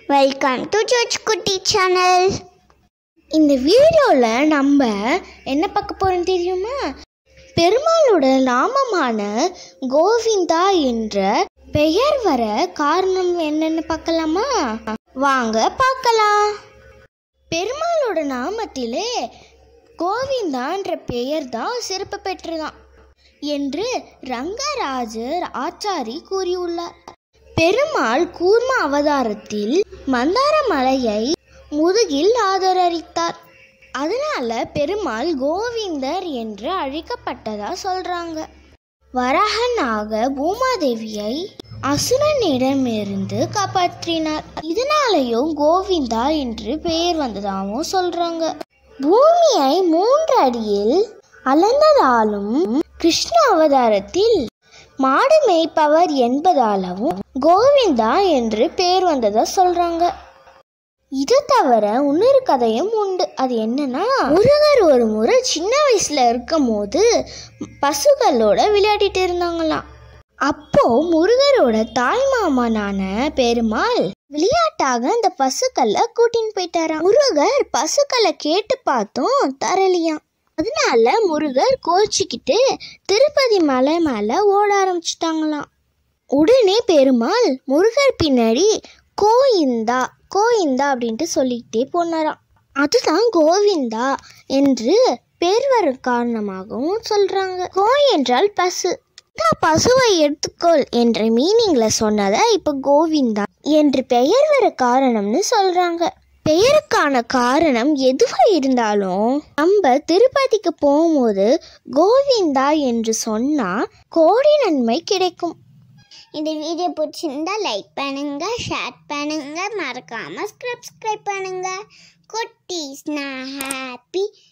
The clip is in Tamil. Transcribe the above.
வெல்கம் டு ஜோஜ் குட்டி சேனல் இந்த வீடியோவில் நம்ம என்ன பார்க்க போகிறோம் தெரியுமா பெருமாளோட நாமமான கோவிந்தா என்ற பெயர் வர காரணம் என்னன்னு பார்க்கலாமா வாங்க பார்க்கலாம் பெருமாளோட நாமத்திலே கோவிந்தான்ற பெயர் தான் சிறப்பு பெற்றதாம் என்று ரங்கராஜர் ஆச்சாரி கூறியுள்ளார் பெருமாள் கூர்ம அவதாரத்தில் மந்தார மலையை முதுகில் ஆதரரித்தார் அதனால பெருமாள் கோவிந்தர் என்று அழைக்கப்பட்டதா சொல்றாங்க வரகனாக பூமாதேவியை அசுரனிடமிருந்து காப்பாற்றினார் இதனாலேயும் கோவிந்தா என்று பெயர் வந்ததாகவும் சொல்றாங்க பூமியை மூன்று அடியில் அளந்ததாலும் கிருஷ்ண அவதாரத்தில் மாடு மேய்ப்பவர் என்பதாலவும் கோவிந்தா என்று பேர் வந்ததா சொல்றாங்க இது தவிர இன்னொரு கதையும் உண்டு அது என்னன்னா முருகர் ஒரு முறை சின்ன வயசுல இருக்கும் போது பசுகளோட விளையாடிட்டு இருந்தாங்களாம் அப்போ முருகரோட தாய் மாமனான பெருமாள் விளையாட்டாக அந்த பசுக்களை கூட்டின்னு போயிட்டாராம் முருகர் பசுக்களை கேட்டு பார்த்தும் தரலையாம் அதனால முருகர் கோச்சிக்கிட்டு திருப்பதி மலை மேலே ஓட ஆரம்பிச்சிட்டாங்களாம் உடனே பெருமாள் முருகர் பின்னாடி கோயிந்தா கோயிந்தா அப்படின்ட்டு சொல்லிக்கிட்டே போனாராம் அதுதான் கோவிந்தா என்று பேர் வர காரணமாகவும் சொல்றாங்க கோ என்றால் பசு இந்த பசுவை எடுத்துக்கொள் என்ற மீனிங்ல சொன்னதை இப்போ கோவிந்தா என்று பெயர் வர காரணம்னு சொல்றாங்க பெயருக்கான காரணம் எதுவா இருந்தாலும் நம்ம திருப்பதிக்கு போகும்போது கோவிந்தா என்று சொன்னா கோடி நன்மை கிடைக்கும் இந்த வீடியோ பிடிச்சிருந்தா லைக் பண்ணுங்க ஷேர் பண்ணுங்க மறக்காம சப்ஸ்கிரைப் பண்ணுங்க குட்டீஸ் நான் ஹாப்பி